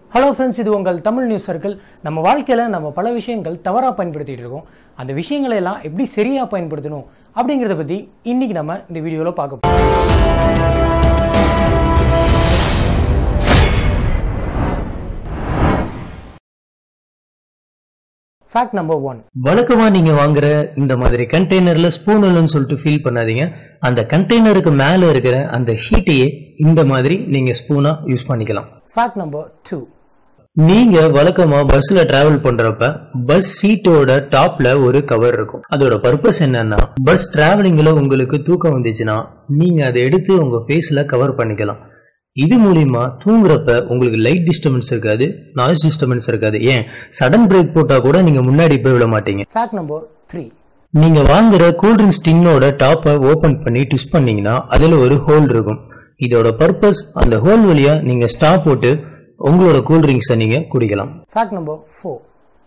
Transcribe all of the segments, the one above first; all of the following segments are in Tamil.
ஹலோ ஃப்ரெண்ட்ஸ் இது உங்கள் தமிழ் நியூஸ் சர்க்கிள் நம்ம வாழ்க்கையில் நம்ம பல விஷயங்கள் தவறாக பயன்படுத்திட்டு இருக்கோம் அந்த விஷயங்களை எல்லாம் எப்படி சரியாக பயன்படுத்தணும் அப்படிங்கிறத பற்றி இன்னைக்கு நம்ம இந்த வீடியோவில் பார்க்க போகிறோம் ஃபேக்ட் நம்பர் ஒன் வழக்கமா நீங்க வாங்குற இந்த மாதிரி கண்டெய்னர்ல ஸ்பூன் இல்லைன்னு சொல்லிட்டு ஃபீல் பண்ணாதீங்க அந்த கண்டெய்னருக்கு மேல இருக்கிற அந்த ஹீட்டையே இந்த மாதிரி நீங்க ஸ்பூனா யூஸ் பண்ணிக்கலாம் ஃபேக்ட் நம்பர் டூ நீங்க வழக்கமா பஸ்ல டிராவல் பண்றப்ப பஸ் சீட்டோட டாப்ல ஒரு கவர் இருக்கும் அதோட பர்பஸ் என்னன்னா பஸ் டிராவலிங்ல உங்களுக்கு தூக்கம் வந்துச்சுன்னா நீங்க அதை எடுத்து உங்க ஃபேஸ்ல கவர் பண்ணிக்கலாம் இது மூலியமா தூங்குறப்ப உங்களுக்கு லைட் டிஸ்டர்பன்ஸ் இருக்காது நாய்ஸ் டிஸ்டர்பன்ஸ் இருக்காது ஏன் சடன் பிரேக் போட்டா கூட நீங்க முன்னாடி போய் விட மாட்டீங்க ஃபேக்ட் நம்பர் த்ரீ நீங்க வாங்குற கூல்ட்ரிங்க்ஸ் டின்னோட டாப்பை ஓபன் பண்ணி ட்விஸ்ட் பண்ணீங்கன்னா அதுல ஒரு ஹோல் இருக்கும் இதோட பர்பஸ் அந்த ஹோல் வழியா நீங்க ஸ்டாப் போட்டு உங்களோட கூல்ட்ரிங்க்ஸை நீங்க குடிக்கலாம் ஃபேக்ட் நம்பர் ஃபோர்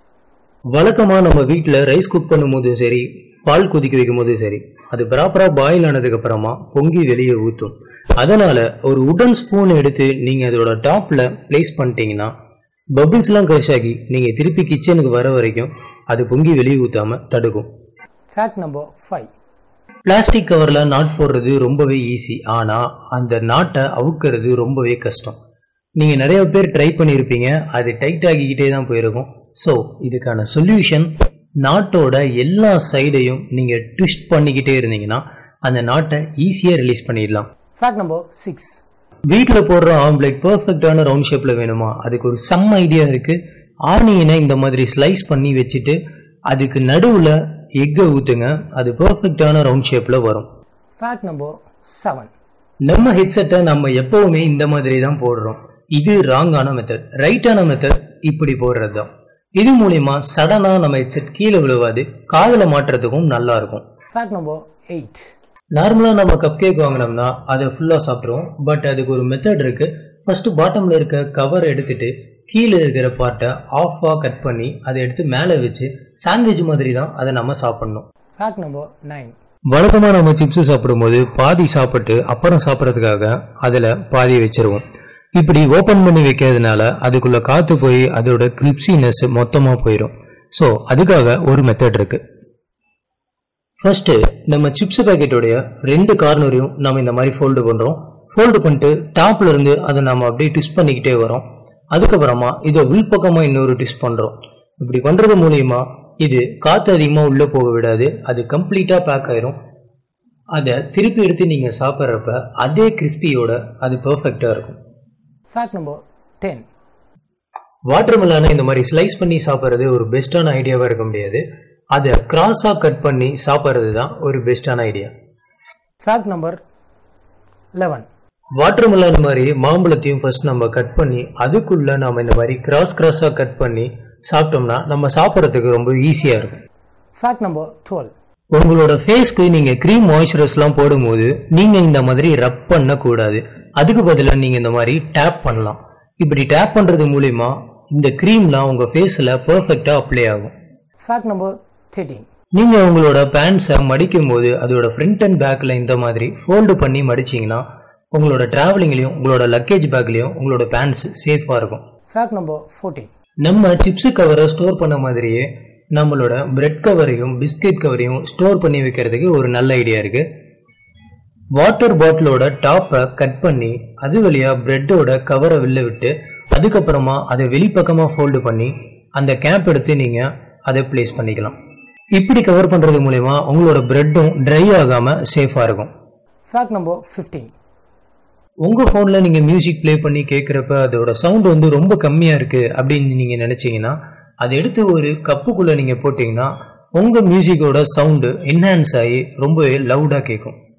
வழக்கமா நம்ம வீட்ல ரைஸ் குக் பண்ணும்போதும் சரி பால் கொதிக்க வைக்கும் போதும் சரி அது ப்ராப்பரா பாயில் ஆனதுக்கு அப்புறமா பொங்கி வெளியே ஊத்தும் அதனால ஒரு உடன் ஸ்பூன் எடுத்து நீங்க அதோட டாப்ல பிளேஸ் பண்ணிட்டீங்கன்னா பபிள்ஸ் எல்லாம் crush ஆகி நீங்க திருப்பி கிச்சனுக்கு வர வரைக்கும் அது பொங்கி வெளியே ஊத்தாம தடுக்கும் ஃபேக்ட் நம்பர் ஃபைவ் பிளாஸ்டிக் கவர்ல நாட் போடுறது ரொம்பவே ஈஸி ஆனா அந்த நாட்டை அவுக்கிறது ரொம்பவே கஷ்டம் நீங்க நிறைய பேர் ட்ரை பண்ணியிருப்பீங்க அது டைட் ஆகிக்கிட்டே தான் போயிருக்கும் ஸோ இதுக்கான சொல்யூஷன் நாட்டோட எல்லா சைடையும் நீங்க ட்விஸ்ட் பண்ணிக்கிட்டே இருந்தீங்கன்னா அந்த நாட்டை ஈஸியா ரிலீஸ் பண்ணிடலாம் ஃபேக்ட் நம்பர் சிக்ஸ் வீட்டில் போடுற ஆம்லெட் பர்ஃபெக்டான ரவுண்ட் ஷேப்ல வேணுமா அதுக்கு ஒரு சம் ஐடியா இருக்கு ஆனியனை இந்த மாதிரி ஸ்லைஸ் பண்ணி வச்சுட்டு அதுக்கு நடுவுல எக்கை ஊத்துங்க அது பர்ஃபெக்டான ரவுண்ட் ஷேப்ல வரும் ஃபேக்ட் நம்பர் செவன் நம்ம ஹெட்செட்டை நம்ம எப்பவுமே இந்த மாதிரி தான் போடுறோம் இது ராங்கான மெத்தட் ரைட்டான மெத்தட் இப்படி போடுறது தான் இது மூலியமா சடனா நம்ம ஹெட்செட் கீழே விழுவாது காதுல மாட்டுறதுக்கும் நல்லா இருக்கும் ஃபேக்ட் நம்பர் எயிட் நார்மலா நம்ம கப் கேக் வாங்கினோம்னா அதை ஃபுல்லா சாப்பிட்ருவோம் பட் அதுக்கு ஒரு மெத்தட் இருக்கு ஃபர்ஸ்ட் பாட்டம்ல இருக்க கவர் எடுத்துட்டு கீழே இருக்கிற பார்ட்டை ஆஃபா கட் பண்ணி அதை எடுத்து மேலே வச்சு சாண்ட்விச் மாதிரி தான் அதை நம்ம சாப்பிடணும் ஃபேக்ட் நம்பர் நைன் வழக்கமா நம்ம சிப்ஸ் சாப்பிடும்போது பாதி சாப்பிட்டு அப்புறம் சாப்பிட்றதுக்காக அதுல பாதி வச்சிருவோம் இப்படி ஓபன் பண்ணி வைக்கிறதுனால அதுக்குள்ள காத்து போய் அதோட கிரிப்சினஸ் மொத்தமா போயிடும் ஸோ அதுக்காக ஒரு மெத்தட் இருக்கு ஃபர்ஸ்ட் நம்ம சிப்ஸ் பேக்கெட்டோடைய ரெண்டு கார்னரையும் நம்ம இந்த மாதிரி ஃபோல்டு பண்றோம் ஃபோல்டு பண்ணிட்டு டாப்ல இருந்து அதை நம்ம அப்படியே ட்விஸ்ட் பண்ணிக்கிட்டே வரோம் அதுக்கப்புறமா இதை உள்பக்கமா இன்னொரு ட்விஸ்ட் பண்றோம் இப்படி பண்றது மூலியமா இது காத்து அதிகமா உள்ள போக விடாது அது கம்ப்ளீட்டா பேக் ஆயிரும் அதை திருப்பி எடுத்து நீங்க சாப்பிட்றப்ப அதே கிறிஸ்பியோட அது பெர்ஃபெக்டா இருக்கும் ஃபேக்ட் நம்பர் டென் வாட்டர் மெலானை இந்த மாதிரி ஸ்லைஸ் பண்ணி சாப்பிட்றது ஒரு பெஸ்ட்டான ஐடியாவா இருக்க முடியாது அதை கிராஸா கட் பண்ணி சாப்பிட்றது தான் ஒரு பெஸ்ட்டான idea fact number eleven watermelon மாதிரி மாம்பழத்தையும் ஃபர்ஸ்ட் நம்ம கட் பண்ணி அதுக்குள்ள நாம இந்த மாதிரி கிராஸ் கிராஸா கட் பண்ணி சாப்பிட்டோம்னா நம்ம சாப்பிட்றதுக்கு ரொம்ப ஈஸியா இருக்கும் ஃபேக்ட் நம்பர் டுவெல் உங்களோட ஃபேஸ்க்கு நீங்க க்ரீம் மாய்ஸ்சரைஸ்லாம் போடும்போது நீங்க இந்த மாதிரி ரப் பண்ண கூடாது அதுக்கு பதிலா நீங்க இந்த மாதிரி டேப் பண்ணலாம் இப்படி டேப் பண்றது மூலியமா இந்த க்ரீம்லாம் உங்க ஃபேஸ்ல பெர்ஃபெக்டா அப்ளை ஆகும் ஃபேக்ட் நம்பர் தேர்ட்டீன் நீங்க உங்களோட பேண்ட்ஸை மடிக்கும் போது அதோட ஃப்ரண்ட் அண்ட் பேக்ல இந்த மாதிரி ஃபோல்டு பண்ணி மடிச்சீங்கன்னா உங்களோட டிராவலிங்லயும் உங்களோட லக்கேஜ் பேக்லயும் உங்களோட பேண்ட்ஸ் சேஃபா இருக்கும் ஃபேக்ட் நம்பர் ஃபோர்டீன் நம்ம சிப்ஸ் கவரை ஸ்டோர் பண்ண மாதிரியே நம்மளோட பிரெட் கவரையும் பிஸ்கெட் கவரையும் ஸ்டோர் பண்ணி வைக்கிறதுக்கு ஒரு நல்ல ஐடியா இருக்கு வாட்டர் பாட்டிலோட டாப்பை கட் பண்ணி அது வழியா பிரெட்டோட கவரை வெளில விட்டு அதுக்கப்புறமா அதை வெளிப்பக்கமா ஃபோல்டு பண்ணி அந்த கேப் எடுத்து நீங்க அதை பிளேஸ் பண்ணிக்கலாம் இப்படி கவர் பண்றது மூலயமா உங்களோட பிரெட்டும் ட்ரை ஆகாம சேஃபா இருக்கும் ஃபேக்ட் நம்பர் ஃபிஃப்டீன் உங்க போன்ல நீங்க மியூசிக் ப்ளே பண்ணி கேட்குறப்ப அதோட சவுண்ட் வந்து ரொம்ப கம்மியா இருக்கு அப்படின்னு நீங்க நினைச்சீங்கன்னா அதை எடுத்து ஒரு கப்புக்குள்ள நீங்க போட்டீங்கன்னா உங்க மியூசிக்கோட சவுண்டு என்ஹான்ஸ் ஆகி ரொம்பவே லவுடா கேட்கும்